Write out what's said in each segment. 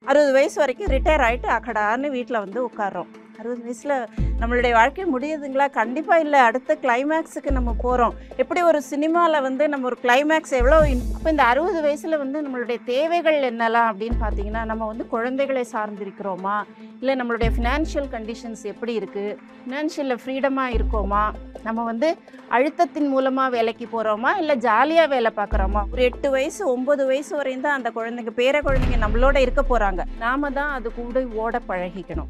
அறுபது வயசு வரைக்கும் ரிட்டையர் ஆகிட்டு அக்கடான்னு வீட்டில் வந்து உட்காரோம் அறுபது வயசில் நம்மளுடைய வாழ்க்கை முடியுதுங்களா கண்டிப்பாக இல்லை அடுத்த கிளைமேக்ஸுக்கு நம்ம போகிறோம் எப்படி ஒரு சினிமாவில் வந்து நம்ம ஒரு கிளைமேக்ஸ் எவ்வளோ அப்போ இந்த அறுபது வயசில் வந்து நம்மளுடைய தேவைகள் என்னலாம் அப்படின்னு பார்த்தீங்கன்னா நம்ம வந்து குழந்தைகளை சார்ந்திருக்கிறோமா இல்லை நம்மளுடைய ஃபினான்ஷியல் கண்டிஷன்ஸ் எப்படி இருக்குது ஃபினான்ஷியலில் ஃப்ரீடமாக இருக்கோமா நம்ம வந்து அழுத்தத்தின் மூலமாக வேலைக்கு போகிறோமா இல்லை ஜாலியாக வேலை பார்க்குறோமா ஒரு எட்டு வயசு ஒம்பது வயசு வரையும் தான் அந்த குழந்தைங்க பேர குழந்தைங்க நம்மளோட இருக்க போகிறாங்க நாம தான் அது கூட ஓட பழகிக்கணும்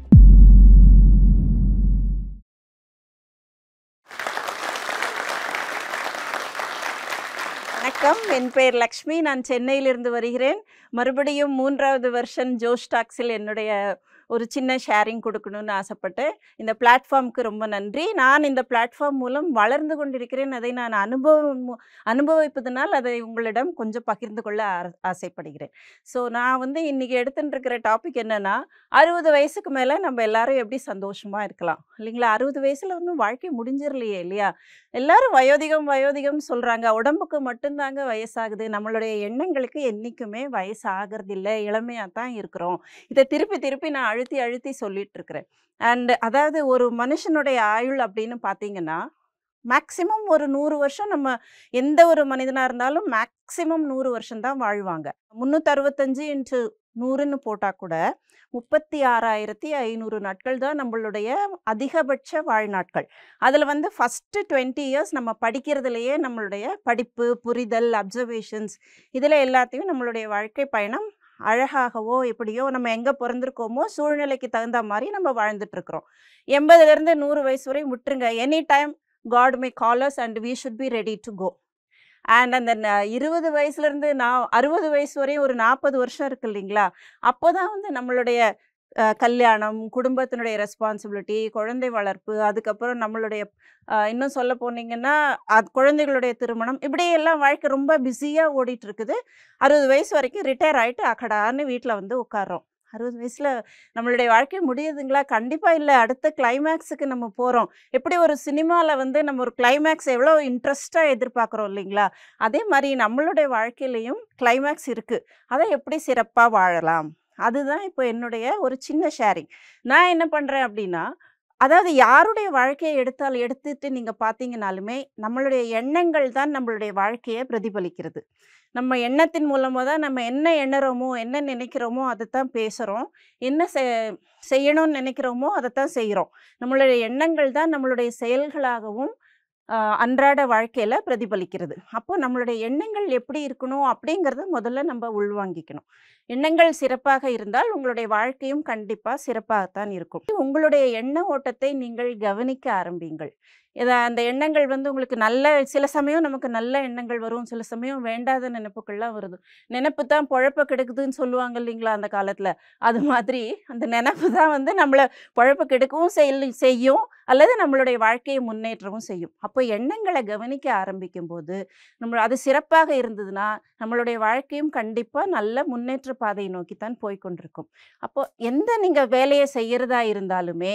வணக்கம் என் பெயர் லக்ஷ்மி நான் சென்னையிலிருந்து வருகிறேன் மறுபடியும் மூன்றாவது வருஷன் ஜோஷ் டாக்ஸில் என்னுடைய ஒரு சின்ன ஷேரிங் கொடுக்கணும்னு ஆசைப்பட்டேன் இந்த பிளாட்ஃபார்முக்கு ரொம்ப நன்றி நான் இந்த பிளாட்ஃபார்ம் மூலம் வளர்ந்து கொண்டிருக்கிறேன் அதை நான் அனுபவம் மூ- அனுபவிப்பதனால் அதை உங்களிடம் கொஞ்சம் பகிர்ந்து கொள்ள ஆர- ஆசைப்படுகிறேன் ஸோ நான் வந்து இன்றைக்கி எடுத்துட்டு இருக்கிற டாபிக் என்னென்னா அறுபது வயசுக்கு மேலே நம்ம எல்லாரும் எப்படி சந்தோஷமாக இருக்கலாம் இல்லைங்களா அறுபது வயசில் வந்து வாழ்க்கை முடிஞ்சிடலையே இல்லையா எல்லாரும் வயோதிகம் வயோதிகம் சொல்கிறாங்க உடம்புக்கு மட்டும்தாங்க வயசாகுது நம்மளுடைய எண்ணங்களுக்கு என்றைக்குமே வயசாகிறது இல்லை இளமையாக தான் இருக்கிறோம் இதை திருப்பி திருப்பி நான் அழுத்தி அழுத்தி சொல்லிட்டு இருக்கிறேன் அண்ட் அதாவது ஒரு மனுஷனுடைய ஆயுள் அப்படின்னு பார்த்தீங்கன்னா மேக்ஸிமம் ஒரு நூறு வருஷம் நம்ம எந்த ஒரு மனிதனாக இருந்தாலும் மேக்ஸிமம் நூறு வருஷம் தான் வாழ்வாங்க முந்நூற்றறுபத்தஞ்சு இன்ட்டு நூறுன்னு போட்டால் கூட முப்பத்தி ஆறாயிரத்தி ஐநூறு நாட்கள் தான் நம்மளுடைய அதிகபட்ச வாழ்நாட்கள் அதில் வந்து ஃபஸ்ட்டு டுவெண்ட்டி இயர்ஸ் நம்ம படிக்கிறதுலையே நம்மளுடைய படிப்பு புரிதல் அப்சர்வேஷன்ஸ் இதில் எல்லாத்தையும் நம்மளுடைய வாழ்க்கை பயணம் அழகாகவோ எப்படியோ நம்ம எங்கே பிறந்திருக்கோமோ சூழ்நிலைக்கு தகுந்த மாதிரி நம்ம வாழ்ந்துட்டுருக்குறோம் எண்பதுலேருந்து நூறு வயசு வரையும் விட்டுருங்க any time God may call us and we should be ready to go and அந்த ந- இருபது வயசுலேருந்து நான் அறுபது வயசு வரையும் ஒரு நாற்பது வருஷம் இருக்கு இல்லைங்களா அப்போ தான் வந்து நம்மளுடைய அஹ், கல்யாணம் குடும்பத்தினுடைய ரெஸ்பான்சிபிலிட்டி குழந்தை வளர்ப்பு அதுக்கப்புறம் நம்மளுடைய அஹ், இன்னும் சொல்ல போனீங்கன்னா அது குழந்தைகளுடைய திருமணம் இப்படி எல்லாம் வாழ்க்கை ரொம்ப பிஸியாக ஓடிட்டு இருக்குது அறுபது வயசு வரைக்கும் ரிட்டையர் ஆகிட்டு அக்கடான்னு வீட்டில் வந்து உட்காரோம் அறுபது வயசில் நம்மளுடைய வாழ்க்கை முடியுதுங்களா கண்டிப்பாக இல்லை அடுத்த கிளைமேக்ஸுக்கு நம்ம போகிறோம் எப்படி ஒரு சினிமாவில் வந்து நம்ம ஒரு கிளைமேக்ஸ் எவ்வளோ இன்ட்ரெஸ்ட்டாக எதிர்பார்க்குறோம் இல்லைங்களா அதே மாதிரி நம்மளுடைய வாழ்க்கையிலையும் கிளைமேக்ஸ் இருக்குது அதை எப்படி சிறப்பாக வாழலாம் அதுதான் இப்போ என்னுடைய ஒரு சின்ன ஷேரிங் நான் என்ன பண்ணுறேன் அப்படின்னா அதாவது யாருடைய வாழ்க்கையை எடுத்தால் எடுத்துட்டு நீங்கள் பார்த்தீங்கனாலுமே நம்மளுடைய எண்ணங்கள் தான் நம்மளுடைய வாழ்க்கையை பிரதிபலிக்கிறது நம்ம எண்ணத்தின் மூலமாக தான் நம்ம என்ன எண்ணுறோமோ என்ன நினைக்கிறோமோ அதை தான் பேசுகிறோம் என்ன செ செய்யணும்னு நினைக்கிறோமோ அதை தான் செய்கிறோம் நம்மளுடைய எண்ணங்கள் தான் நம்மளுடைய செயல்களாகவும் ஆஹ், அன்றாட வாழ்க்கையில் பிரதிபலிக்கிறது அப்போ நம்மளுடைய எண்ணங்கள் எப்படி இருக்கணும் அப்படிங்கிறத முதல்ல நம்ம உள்வாங்கிக்கணும் எண்ணங்கள் சிறப்பாக இருந்தால் உங்களுடைய வாழ்க்கையும் கண்டிப்பாக சிறப்பாகத்தான் இருக்கும் உங்களுடைய எண்ண ஓட்டத்தை நீங்கள் கவனிக்க ஆரம்பிங்கள் இதை அந்த எண்ணங்கள் வந்து உங்களுக்கு நல்ல சில சமயம் நமக்கு நல்ல எண்ணங்கள் வரும் சில சமயம் வேண்டாத நினைப்புகள்லாம் வருது நினைப்பு தான் பொழப்ப கெடுக்குதுன்னு சொல்லுவாங்க இல்லைங்களா அந்த காலத்தில் அது மாதிரி அந்த நினைப்பு தான் வந்து நம்மளை பொழப்ப கெடுக்கவும் செய் செய்யும் அல்லது நம்மளுடைய வாழ்க்கையை முன்னேற்றவும் செய்யும் அப்போ எண்ணங்களை கவனிக்க ஆரம்பிக்கும் போது நம்ம அது சிறப்பாக இருந்ததுன்னா நம்மளுடைய வாழ்க்கையும் கண்டிப்பாக நல்ல முன்னேற்ற பாதையை நோக்கித்தான் போய் கொண்டிருக்கும் அப்போ எந்த நீங்கள் வேலையை செய்கிறதா இருந்தாலுமே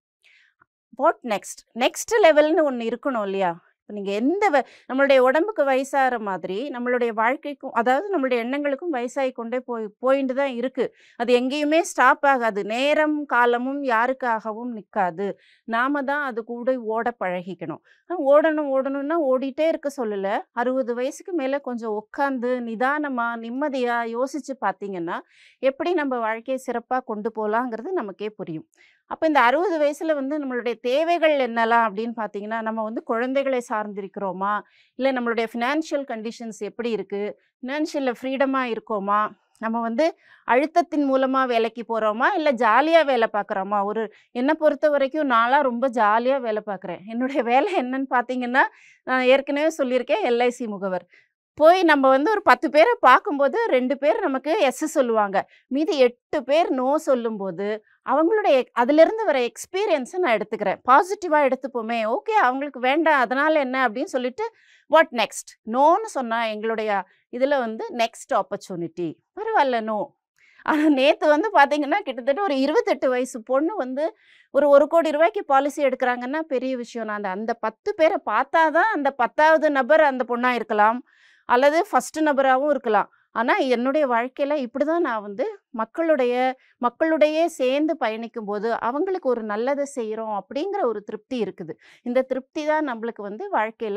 வாட் நெக்ஸ்ட் நெக்ஸ்ட் லெவல்னு ஒன்று இருக்கணும் இல்லையா இப்போ நீங்கள் எந்த வ- நம்மளுடைய உடம்புக்கு வயசாகிற மாதிரி நம்மளுடைய வாழ்க்கைக்கும் அதாவது நம்மளுடைய எண்ணங்களுக்கும் வயசாகி கொண்டே போய் போயிட்டு தான் இருக்குது அது எங்கேயுமே ஸ்டாப் ஆகாது நேரம் காலமும் யாருக்காகவும் நிற்காது நாம தான் அது கூட ஓட பழகிக்கணும் ஆ, ஓடணும் ஓடணும்னா ஓடிட்டே இருக்க சொல்லலை அறுபது வயசுக்கு மேலே கொஞ்சம் உட்காந்து நிதானமாக நிம்மதியாக யோசித்து பார்த்தீங்கன்னா எப்படி நம்ம வாழ்க்கையை சிறப்பாக கொண்டு போகலாங்கிறது நமக்கே புரியும் அப்போ இந்த அறுபது வயசில் வந்து நம்மளுடைய தேவைகள் என்னலாம் அப்படின்னு பார்த்தீங்கன்னா நம்ம வந்து குழந்தைகளை சார்ந்திருக்கிறோமா இல்லை நம்மளுடைய ஃபினான்ஷியல் கண்டிஷன்ஸ் எப்படி இருக்குது ஃபினான்ஷியலில் ஃப்ரீடமாக இருக்கோமா நம்ம வந்து அழுத்தத்தின் மூலமாக வேலைக்கு போகிறோமா இல்லை ஜாலியாக வேலை பார்க்குறோமா ஒரு என்னை பொறுத்த வரைக்கும் நான்லாம் ரொம்ப ஜாலியாக வேலை பார்க்குறேன் என்னுடைய வேலை என்னன்னு பார்த்தீங்கன்னா நான் ஏற்கனவே சொல்லியிருக்கேன் எல்ஐசி முகவர் போய் நம்ம வந்து ஒரு பத்து பேரை பார்க்கும்போது ரெண்டு பேர் நமக்கு எஸ் சொல்லுவாங்க மீதி எட்டு பேர் நோ சொல்லும்போது அவங்களுடைய அதிலிருந்து வர எக்ஸ்பீரியன்ஸை நான் எடுத்துக்கிறேன் பாசிட்டிவாக எடுத்துப்போமே ஓகே அவங்களுக்கு வேண்டாம் அதனால் என்ன அப்படின்னு சொல்லிட்டு வாட் நெக்ஸ்ட் நோன்னு சொன்னால் எங்களுடைய இதில் வந்து நெக்ஸ்ட் ஆப்பர்ச்சுனிட்டி பரவாயில்ல நோ ஆனால் நேற்று வந்து பார்த்தீங்கன்னா கிட்டத்தட்ட ஒரு இருபத்தெட்டு வயசு பொண்ணு வந்து ஒரு ஒரு கோடி ரூபாய்க்கு பாலிசி எடுக்கிறாங்கன்னா பெரிய விஷயம் நான் அந்த அந்த பத்து பேரை பார்த்தா தான் அந்த பத்தாவது நபர் அந்த பொண்ணாக இருக்கலாம் அல்லது ஃபஸ்ட்டு நபராகவும் இருக்கலாம் ஆனா என்னுடைய வாழ்க்கையில இப்படிதான் நான் வந்து மக்களுடைய மக்களுடையே சேர்ந்து பயணிக்கும்போது, அவங்களுக்கு ஒரு நல்லத செய்றோம் அப்படிங்கிற ஒரு திருப்தி இருக்குது. இந்த திருப்தி தான் நம்மளுக்கு வந்து வாழ்க்கையில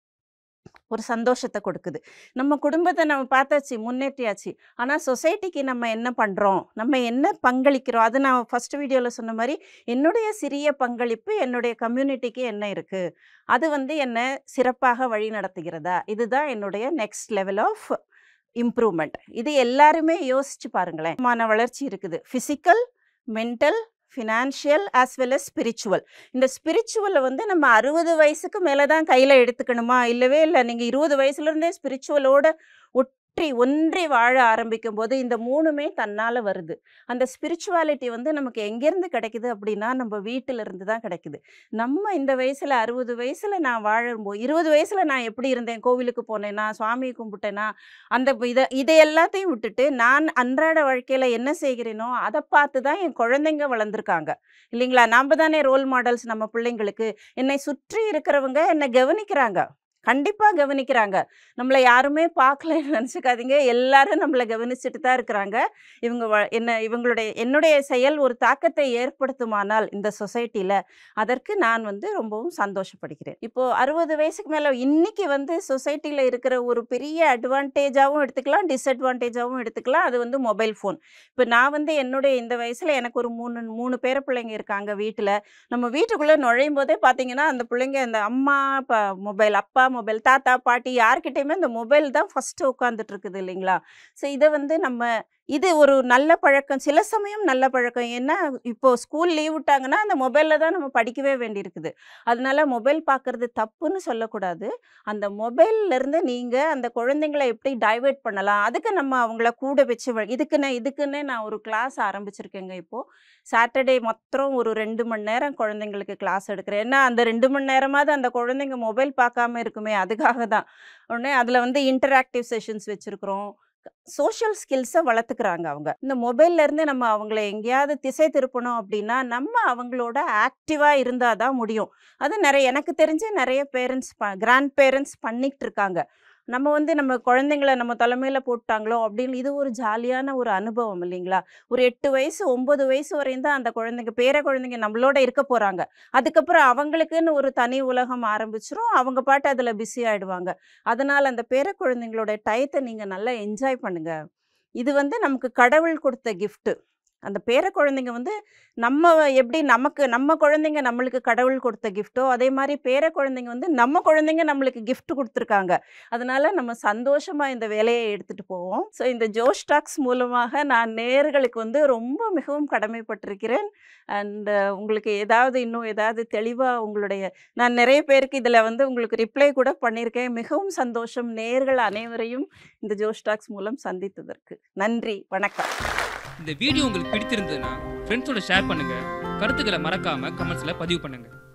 ஒரு சந்தோஷத்த கொடுக்குது. நம்ம குடும்பத்த நம்ம பார்த்தாச்சு, முன்னேற்றியாச்சு. ஆனா சொசைட்டிக்கு நம்ம என்ன பண்றோம்? நம்ம என்ன பங்களிக்கிறோம்? அது நான் ஃபர்ஸ்ட் வீடியோல சொன்ன மாரி, என்னுடைய சிறிய பங்களிப்பு என்னுடைய கம்யூனிட்டிக்கு என்ன இருக்கு? அது வந்து என்ன சிறப்பாக வழிநடத்துகிறதா? இதுதான் என்னுடைய நெக்ஸ்ட் லெவல் ஆஃப் இம்ப்ரூவ்மெண்ட். இது எல்லாருமே யோசிச்சு பாருங்களேன். மான வளர்ச்சி இருக்குது. Physical, mental, financial as well as spiritual. இந்த ஸ்பிரிச்சுவல வந்து நம்ம 60 வயசுக்கு மேல தான் கையில எடுத்துக்கணுமா? இல்லவே இல்ல. நீங்க 20 வயசுலேருந்தே ஸ்பிரிச்சுவலோட ஒற்றி ஒன்றி வாழ ஆரம்பிக்கும்போது, இந்த 3மே தன்னால வருது. அந்த ஸ்பிரிச்சுவாலிட்டி வந்து நமக்கு எங்கேருந்து கிடைக்குது அப்படின்னா, நம்ம வீட்டில இருந்து தான் கிடைக்குது. நம்ம இந்த வயசுல 60 வயசுல நான் வாழும்போ 20 வயசுல நான் எப்படி இருந்தேன்? கோவிலுக்கு போனேனா? சாமிய கும்பிட்டேனா? அந்த இத இத எல்லாத்தையும் விட்டுட்டு, நான் அன்றாட வாழ்க்கையில என்ன செய்கிறேனோ, அத பார்த்து தான் என் குழந்தைங்க வளர்ந்துருக்காங்க. இல்லைங்களா? நாம தானே ரோல் மாடல்ஸ் நம்ம பிள்ளைங்களுக்கு. என்னை சுற்றி இருக்கிறவங்க என்ன கவனிக்கிறாங்க. கண்டிப்பா கவனிக்கிறாங்க. நம்மள யாருமே பார்க்கலன்னு நெனச்சுக்காதீங்க. எல்லாரும் நம்மள கவனிச்சுட்டு தான் இருக்கிறாங்க. இவங்க வ என்ன இவங்களுடைய என்னுடைய செயல் ஒரு தாக்கத்தை ஏற்படுத்துமானால் இந்த சொசைட்டில, அதற்கு நான் வந்து ரொம்பவும் சந்தோஷப்படுகிறேன். இப்போ 60 வயசுக்கு மேல இன்னைக்கு வந்து சொசைட்டில இருக்கிற ஒரு பெரிய அட்வான்டேஜாவும் எடுத்துக்கலாம், டிஸ்அட்வான்டேஜாவும் எடுத்துக்கலாம். அது வந்து மொபைல் ஃபோன். இப்ப நான் வந்து என்னுடைய இந்த வயசுல எனக்கு ஒரு 3 3 பேர பிள்ளைங்க இருக்காங்க வீட்டில. நம்ம வீட்டுக்குள்ள நுழையும்போதே பார்த்தீங்கன்னா, அந்த பிள்ளைங்க இந்த அம்மா ப மொபைல், அப்பா மொபைல், தாத்தா, பாட்டி யார்கிட்டயுமே இந்த மொபைல் தான் ஃபர்ஸ்ட்டு உட்காந்துட்டு இருக்குது இல்லைங்களா? ஸோ இத வந்து நம்ம இது ஒரு நல்ல பழக்கம். சில சமயம் நல்ல பழக்கம். ஏன்னா, இப்போ ஸ்கூல் லீவ் விட்டாங்கன்னா, அந்த மொபைல்ல தான் நம்ம படிக்கவே வேண்டியிருக்குது. அதனால மொபைல் பார்க்கறது தப்புன்னு சொல்லக்கூடாது. அந்த மொபைல்லேருந்து நீங்க அந்த குழந்தைங்கள எப்படி டைவர்ட் பண்ணலாம்? அதுக்கு நம்ம அவங்கள கூட வச்சு வ இதுக்குன்னே இதுக்குன்னே நான் ஒரு கிளாஸ் ஆரம்பிச்சிருக்கேங்க இப்போ. சாட்டர்டே மாத்திரம் ஒரு 2 மணி நேரம் குழந்தைங்களுக்கு கிளாஸ் எடுக்கிறேன். ஏன்னா, அந்த 2 மணி நேரமாவது அந்த குழந்தைங்க மொபைல் பார்க்காம இருக்குமே, அதுக்காக தான். உடனே அதில வந்து இன்டராக்டிவ் செஷன்ஸ் வச்சிருக்கிறோம். சோஷியல் ஸ்கில்ஸ வளர்த்துக்கிறாங்க அவங்க. இந்த மொபைல்லேருந்து நம்ம அவங்கள எங்கேயாவது திசை திருப்பணும் அப்படின்னா, நம்ம அவங்களோட ஆக்டிவா இருந்தா தான் முடியும். அது நெறைய எனக்கு தெரிஞ்சு நெறைய பேரண்ட்ஸ் ப கிராண்ட் பேரண்ட்ஸ் பண்ணிட்டு இருக்காங்க. நம்ம வந்து நம்ம குழந்தைங்கள நம்ம தலைமையில போட்டாங்களோ அப்படின்னு இது ஒரு ஜாலியான ஒரு அனுபவம் இல்லைங்களா? ஒரு 8 வயசு, 9 வயசு வரையும் தான் அந்த குழந்தைங்க பேர குழந்தைங்க நம்மளோட இருக்க போறாங்க. அதுக்கப்புறம் அவங்களுக்குன்னு ஒரு தனி உலகம் ஆரம்பிச்சுரும். அவங்க பாட்டு அதில பிஸி ஆயிடுவாங்க. அதனால அந்த பேர குழந்தைங்களோட டயத்த நீங்க நல்லா என்ஜாய் பண்ணுங்க. இது வந்து நமக்கு கடவுள் கொடுத்த கிஃப்ட். அந்த பேர குழந்தைங்க வந்து நம்ம எப்படி நமக்கு நம்ம குழந்தைங்க நம்மளுக்கு கடவுள் கொடுத்த கிஃப்ட்டோ, அதே மாரி பேர குழந்தைங்க வந்து நம்ம குழந்தைங்க நம்மளுக்கு கிஃப்ட் குடுத்துருக்காங்க. அதனால நம்ம சந்தோஷமா இந்த வேலைய எடுத்துட்டு போவோம். ஸோ இந்த ஜோஷ் டாக்ஸ் மூலமாக நான் நேயர்களுக்கு வந்து ரொம்ப மிகவும் கடமைப்பட்டிருக்கிறேன். அண்ட் உங்களுக்கு ஏதாவது இன்னும் ஏதாவது தெளிவா உங்களுடைய நான் நெறைய பேருக்கு இதில வந்து உங்களுக்கு ரிப்ளை கூட பண்ணியிருக்கேன். மிகவும் சந்தோஷம் நேயர்கள் அனைவரையும் இந்த ஜோஷ் டாக்ஸ் மூலம் சந்தித்ததற்கு. நன்றி. வணக்கம். இந்த வீடியோ உங்களுக்கு பிடித்திருந்ததுன்னா, ஃப்ரெண்ட்ஸோட ஷேர் பண்ணுங்க. கருத்துக்கள மறக்காம கமெண்ட்ஸ்ல பதிவு பண்ணுங்க.